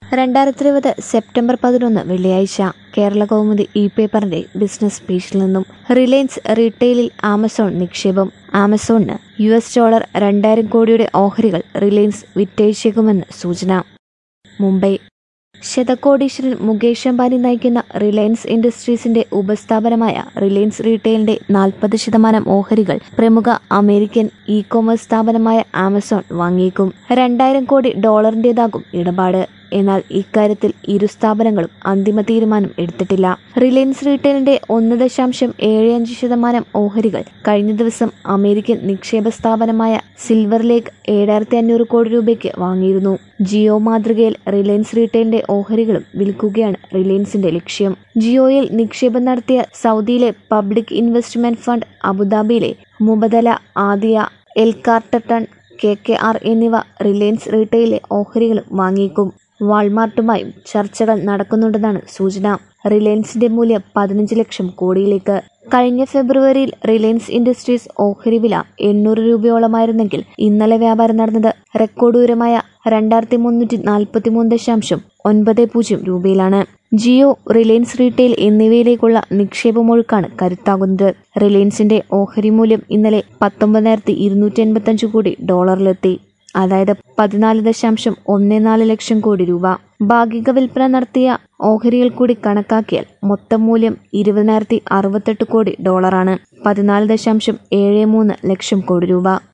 രണ്ടായിരത്തി ഇരുപത് സെപ്റ്റംബർ പതിനൊന്ന് വെള്ളിയാഴ്ച കേരള കൗമുദി ഇ പേപ്പറിന്റെ ബിസിനസ് പേജിൽ നിന്നും റിലയൻസ് റീറ്റെയിലിൽ ആമസോൺ നിക്ഷേപം ആമസോണിന് യു എസ് ഡോളർ രണ്ടായിരം കോടിയുടെ ഓഹരികൾ റിലയൻസ് വിറ്റഴിച്ചേക്കുമെന്ന് സൂചന മുംബൈ ശതകോടീശ്വരൻ മുകേഷ് അംബാനി നയിക്കുന്ന റിലയൻസ് ഇൻഡസ്ട്രീസിന്റെ ഉപസ്ഥാപനമായ റിലയൻസ് റീറ്റെയിലിന്റെ നാൽപ്പത് ശതമാനം ഓഹരികൾ പ്രമുഖ അമേരിക്കൻ ഇ കോമേഴ്സ് സ്ഥാപനമായ ആമസോൺ വാങ്ങിയേക്കും രണ്ടായിരം കോടി ഡോളറിന്റേതാകും ഇടപാട് എന്നാൽ ഇക്കാര്യത്തിൽ ഇരു സ്ഥാപനങ്ങളും അന്തിമ തീരുമാനം എടുത്തിട്ടില്ല റിലയൻസ് റീറ്റെയിലിന്റെ ഒന്ന് ദശാംശം ഏഴ് അഞ്ച് ശതമാനം ഓഹരികൾ കഴിഞ്ഞ ദിവസം അമേരിക്കൻ നിക്ഷേപ സ്ഥാപനമായ സിൽവർ ലേക്ക് ഏഴായിരത്തി അഞ്ഞൂറ് കോടി രൂപയ്ക്ക് വാങ്ങിയിരുന്നു ജിയോ മാതൃകയിൽ റിലയൻസ് റീറ്റെയിലിന്റെ ഓഹരികളും വിൽക്കുകയാണ് റിലയൻസിന്റെ ലക്ഷ്യം ജിയോയിൽ നിക്ഷേപം നടത്തിയ സൗദിയിലെ പബ്ലിക് ഇൻവെസ്റ്റ്മെന്റ് ഫണ്ട് അബുദാബിയിലെ Mubadala ADIA L Catterton K K R എന്നിവ റിലയൻസ് റീറ്റെയിലെ ഓഹരികളും വാങ്ങിയേക്കും വാൾമാർട്ടുമായും ചർച്ചകൾ നടക്കുന്നുണ്ടെന്നാണ് സൂചന റിലയൻസിന്റെ മൂല്യം പതിനഞ്ച് ലക്ഷം കോടിയിലേക്ക് കഴിഞ്ഞ ഫെബ്രുവരിയിൽ റിലയൻസ് ഇൻഡസ്ട്രീസ് ഓഹരി വില എണ്ണൂറ് രൂപയോളമായിരുന്നെങ്കിൽ ഇന്നലെ വ്യാപാരം നടന്നത് റെക്കോർഡ് ഉയരമായ രണ്ടായിരത്തി മുന്നൂറ്റി നാൽപ്പത്തി മൂന്ന് ദശാംശം ഒൻപത് പൂജ്യം രൂപയിലാണ് ജിയോ റിലയൻസ് റീറ്റെയിൽ എന്നിവയിലേക്കുള്ള നിക്ഷേപമൊഴുക്കാണ് കരുത്താകുന്നത് റിലയൻസിന്റെ ഓഹരി മൂല്യം ഇന്നലെ പത്തൊമ്പതിനായിരത്തി ഇരുന്നൂറ്റി എൺപത്തഞ്ച് കോടി ഡോളറിലെത്തി അതായത് പതിനാല് ദശാംശം ഒന്ന് നാല് ലക്ഷം കോടി രൂപ ഭാഗിക വിൽപ്പന നടത്തിയ ഓഹരികൾ കൂടി കണക്കാക്കിയാൽ മൊത്തം മൂല്യം ഇരുപതിനായിരത്തി അറുപത്തെട്ട് കോടി ഡോളറാണ് പതിനാല് ദശാംശം ഏഴ് മൂന്ന് ലക്ഷം കോടി രൂപ